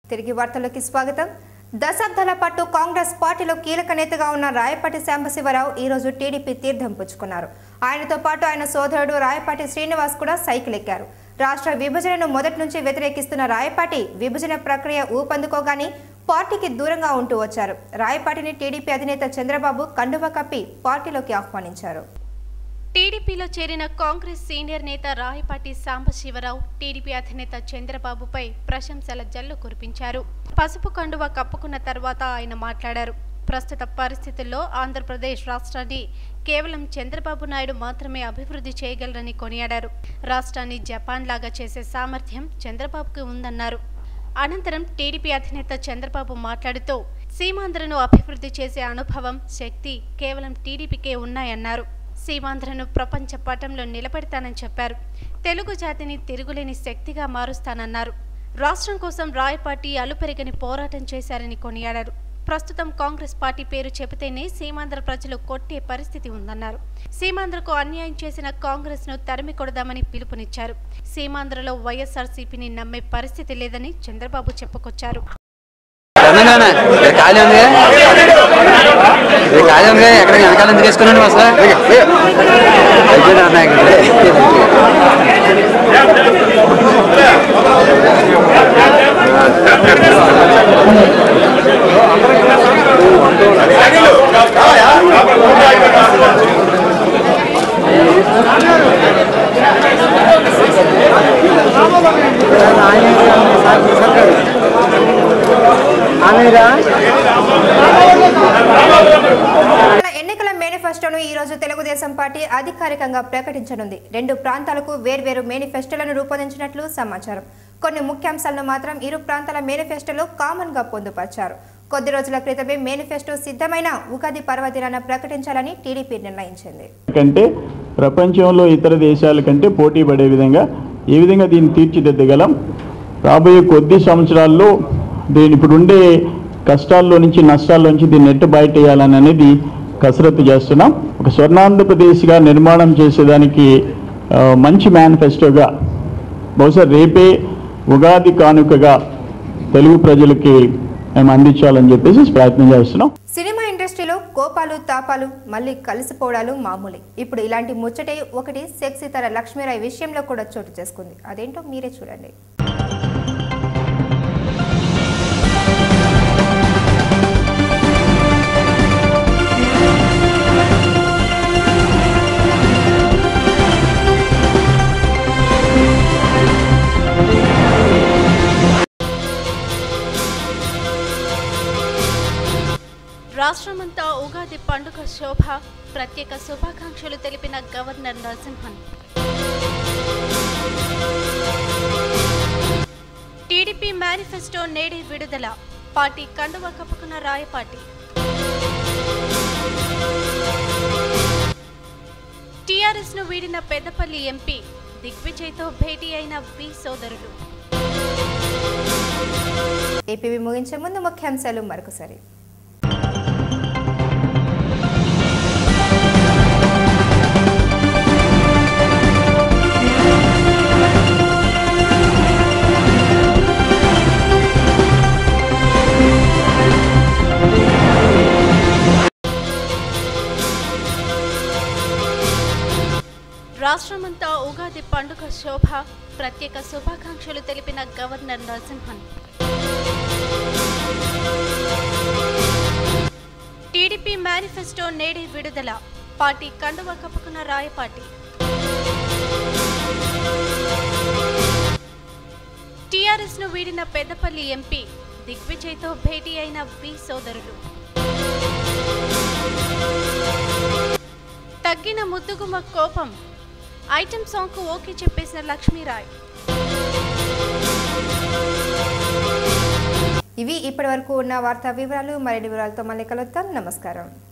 తిరిగి వార్తల్లోకి స్వాగతం దశాబ్దాల పాటు కాంగ్రెస్ పార్టీలో కీలక నేతగా ఉన్న రాయపాటి సాంబశివరావు ఈ రోజు టీడీపీ తీర్థం పుచ్చుకున్నారు ఆయనతో పాటు ఆయన సోదరుడు రాయపాటి శ్రీనివాస్ కూడా సైకిల్ ఎక్కారు రాష్ట్ర విభజనను మొదటి నుంచి వ్యతిరేకిస్తున్న రాయపాటి విభజన ప్రక్రియ ఊపందుకోగానే పార్టీకి దూరంగా ఉంటూ వచ్చారు రాయపాటిని టీడీపీ అధినేత చంద్రబాబు కండువ కప్పి పార్టీలోకి ఆహ్వానించారు టీడీపీలో చేరిన కాంగ్రెస్ సీనియర్ నేత రాయపాటి సాంబశివరావు టీడీపీ అధినేత చంద్రబాబుపై ప్రశంసల జల్లు కురిపించారు పసుపు కండువ కప్పుకున్న తర్వాత ఆయన మాట్లాడారు ప్రస్తుత పరిస్థితుల్లో ఆంధ్రప్రదేశ్ రాష్ట్రాన్ని కేవలం చంద్రబాబు నాయుడు మాత్రమే అభివృద్ధి చేయగలరని కొనియాడారు రాష్ట్రాన్ని జపాన్ లాగా చేసే సామర్థ్యం చంద్రబాబుకు ఉందన్నారు అనంతరం టీడీపీ అధినేత చంద్రబాబు మాట్లాడుతూ సీమాంధ్రను అభివృద్ధి చేసే అనుభవం శక్తి కేవలం టీడీపీకే ఉన్నాయన్నారు సీమాంధ్రను ప్రపంచ పటంలో నిలబెడతానని చెప్పారు తెలుగు జాతిని తిరుగులేని శక్తిగా మారుస్తానన్నారు రాష్ట్రం కోసం రాయపాటి అలుపెరగని పోరాటం చేశారని కొనియాడారు ప్రస్తుతం కాంగ్రెస్ పార్టీ పేరు చెబితేనే సీమాంధ్ర ప్రజలు కొట్టే పరిస్థితి ఉందన్నారు సీమాంధ్రకు అన్యాయం చేసిన కాంగ్రెస్ ను తరిమి కొడదామని పిలుపునిచ్చారు సీమాంధ్రలో వైఎస్ఆర్సీపీని నమ్మే పరిస్థితి లేదని చంద్రబాబు చెప్పుకొచ్చారు తెలంగాణ ఇక్కడ ఖాళీ ఉంది ఇక్కడ ఖాళీ ఉంది ఎక్కడ వెనకాల ఎందుకు వేసుకున్నాను అసలు అయిపోయింది అన్న ఇక్కడ ఎన్నికల మేనిఫెస్టోను ఈ రోజు తెలుగుదేశం పార్టీ అధికారికంగా ప్రకటించనుంది రెండు ప్రాంతాలకు వేర్వేరు మేనిఫెస్టోలను రూపొందించినట్లు సమాచారం కొన్ని ముఖ్యాంశాలను మాత్రం ఇరు ప్రాంతాల మేనిఫెస్టోలో కామన్ గా పొందుపరిచారు కొద్ది రోజుల క్రితమే మేనిఫెస్టో సిద్ధమైన ఉగాది పర్వదినాన ప్రకటించాలని టీడీపీ నిర్ణయించింది కంటే ప్రపంచంలో ఇతర దేశాల కంటే పోటీ పడే విధంగా ఏ విధంగా దీన్ని తీర్చిదిద్దగలం రాబోయే కొద్ది సంవత్సరాల్లో దీని ఇప్పుడు ఉండే కష్టాల్లో నుంచి నష్టాల్లో నుంచి దీన్ని నెట్టు బయటేయాలని అనేది కసరత్తు చేస్తున్నాం ఒక స్వర్ణాంధ్రప్రదేశ్గా నిర్మాణం చేసేదానికి ఆ, మంచి మేనిఫెస్టోగా బహుశా రేపే ఉగాది కానుకగా తెలుగు ప్రజలకి మేము అందించాలని చెప్పేసి ప్రయత్నం చేస్తున్నాం సినిమా ఇండస్ట్రీలో కోపాలు తాపాలు మళ్ళీ కలిసిపోవడాలు మామూలే ఇప్పుడు ఇలాంటి ముచ్చటే ఒకటి సెక్సీ తర లక్ష్మీరాయ్ విషయంలో కూడా చోటు చేసుకుంది అదేంటో మీరే చూడండి రాష్ట్రమంతా ఉగాది పండుగ శోభ ప్రత్యేక శుభాకాంక్షలు తెలిపిన గవర్నర్ నరసింహన్ టీడీపీ మేనిఫెస్టో నేడే విడుదల పార్టీ కండువ కప్పుకున్న రాయపాటి టీఆర్ఎస్ ను వీడిన పెద్దపల్లి ఎంపీ దిగ్విజయ్తో భేటీ అయిన వి సోదరులు ఏపీవి ముగించే ముందు ముఖ్యాంశాలు మరొకసారి రాష్ట్రమంతా ఉగాది పండుగ శోభ ప్రత్యేక శుభాకాంక్షలు తెలిపిన గవర్నర్ నరసింహన్ టీడీపీ మేనిఫెస్టో నేడే విడుదల పార్టీ కండువ కప్పుకున్న రాయపాటి టీఆర్ఎస్ ను వీడిన పెద్దపల్లి ఎంపీ దిగ్విజయ్తో భేటీ అయిన వి సోదరులు తగ్గిన ముద్దుగుమ్మ కోపం ఐటెం సాంగ్ కు ఓకే చెప్పేసిన లక్ష్మీరాయ్ ఇవి ఇప్పటి వరకు ఉన్న వార్తా వివరాలు మరిన్ని వివరాలతో మళ్ళీ కలుద్దాం నమస్కారం